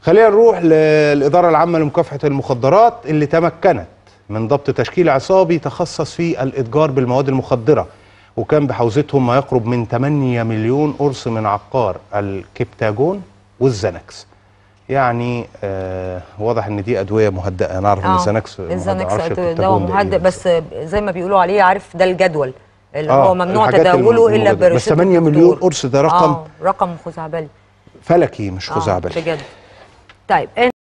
خلينا نروح للإدارة العامة لمكافحة المخدرات اللي تمكنت من ضبط تشكيل عصابي تخصص في الإتجار بالمواد المخدرة وكان بحوزتهم ما يقرب من 8 مليون قرص من عقار الكبتاجون والزنكس يعني آه واضح ان دي ادويه مهدئه انا اعرف ان الزنكس الزنكس معرفش دواء الكبتاجون ده مهدئ إيه بس زي ما بيقولوا عليه عارف ده الجدول اللي آه، هو ممنوع الحاجات تداوله الا الموجودة. بس برشته 8 الدكتور. مليون قرص ده رقم اه رقم خزعبلي فلكي مش آه، خزعبلي بجد طيب